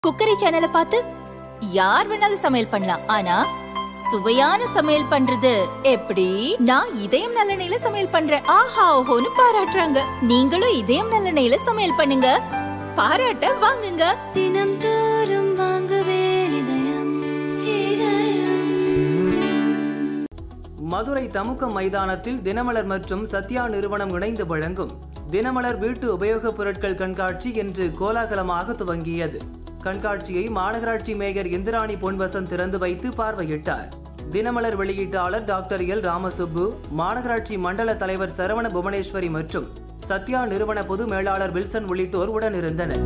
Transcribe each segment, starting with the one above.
cookery சேனலை பார்த்து யார் வேணாலும் சமையல் பண்ணலாம் ஆனா சுவையான சமையல் பண்றது எப்படி நான் இதயம் நல்லெண்ணெயில சமையல் பண்றேன் ஆஹா ஓஹோன்னு பாராட்டுறாங்க நீங்களும் இதயம் நல்லெண்ணெயில சமையல் பண்ணுங்க பாராட்ட வாங்குங்க தினம் தோறும் வாங்குவே இதயம் இதயம் மதுரை தமுக்கம் மைதானத்தில் தினமலர் மற்றும் சத்யா நிறுவனம் இணைந்து வழங்கும் தினமலர் வீட்டு உபயோகப் பொருட்கள் கண்காட்சி இன்று கோலாகலமாக துவங்கியது கண்காட்சியை மாநகராட்சி மேயர் இந்திராணி பொன்வசன் திறந்து வைத்து பார்வையிட்டார் தினமலர் வெளியீட்டாளர் டாக்டர் எல் ராமசுப்பு மாநகராட்சி மண்டல தலைவர் சரவண புவனேஸ்வரி மற்றும் சத்யா நிறுவன பொது மேலாளர் வில்சன் உள்ளிட்டோர் உடனிருந்தனர்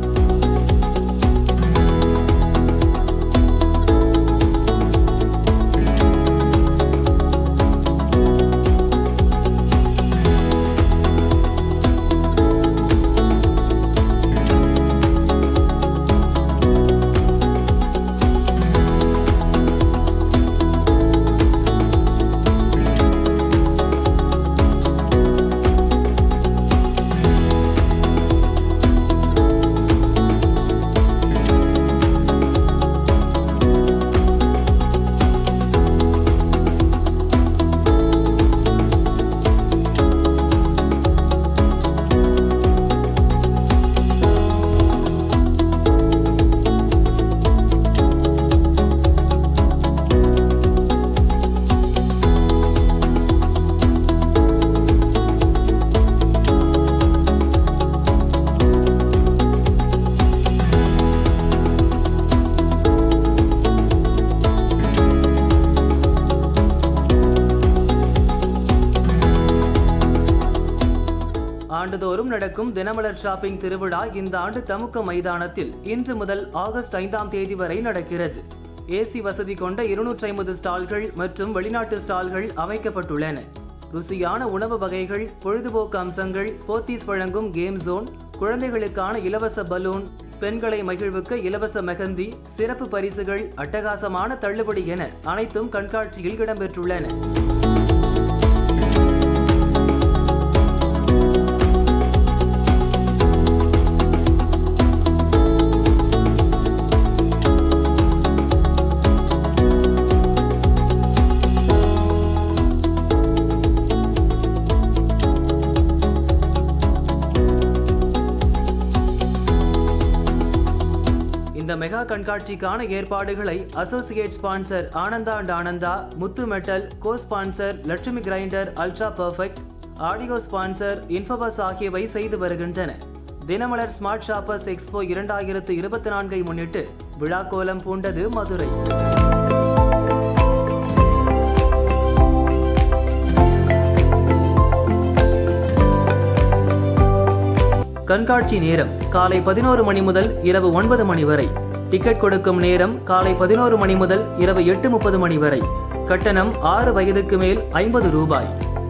ஆண்டுதோறும் நடக்கும் தினமலர் ஷாப்பிங் திருவிழா இந்த ஆண்டு தமுக்க மைதானத்தில் இன்று முதல் ஆகஸ்ட் ஐந்தாம் தேதி வரை நடக்கிறது ஏசி வசதி கொண்ட இருநூற்றி ஐம்பது ஸ்டால்கள் மற்றும் வெளிநாட்டு ஸ்டால்கள் அமைக்கப்பட்டுள்ளன ருசியான உணவு வகைகள் பொழுதுபோக்கு அம்சங்கள் போத்தீஸ் வழங்கும் கேம் ஜோன் குழந்தைகளுக்கான இலவச பலூன் பெண்களை மகிழ்வுக்க இலவச மெகந்தி சிறப்பு பரிசுகள் அட்டகாசமான தள்ளுபடி என அனைத்தும் கண்காட்சியில் இடம்பெற்றுள்ளன இந்த மெகா கண்காட்சிக்கான ஏற்பாடுகளை associate sponsor Ananda and Ananda Muthu metal co sponsor Lakshmi grinder ultra perfect audio sponsor Infobus ஆகியவை செய்து வருகின்றன தினமலர் ஸ்மார்ட் ஷாப்பர்ஸ் எக்ஸ்போ இரண்டாயிரத்து இருபத்தி நான்கை முன்னிட்டு விழா கோலம் பூண்டது மதுரை கண்காட்சி நேரம் காலை பதினோரு மணி முதல் இரவு ஒன்பது மணி வரை டிக்கெட் கொடுக்கும் நேரம் காலை பதினோரு மணி முதல் இரவு எட்டு முப்பது மணி வரை கட்டணம் ஆறு வயதுக்கு மேல் ஐம்பது ரூபாய்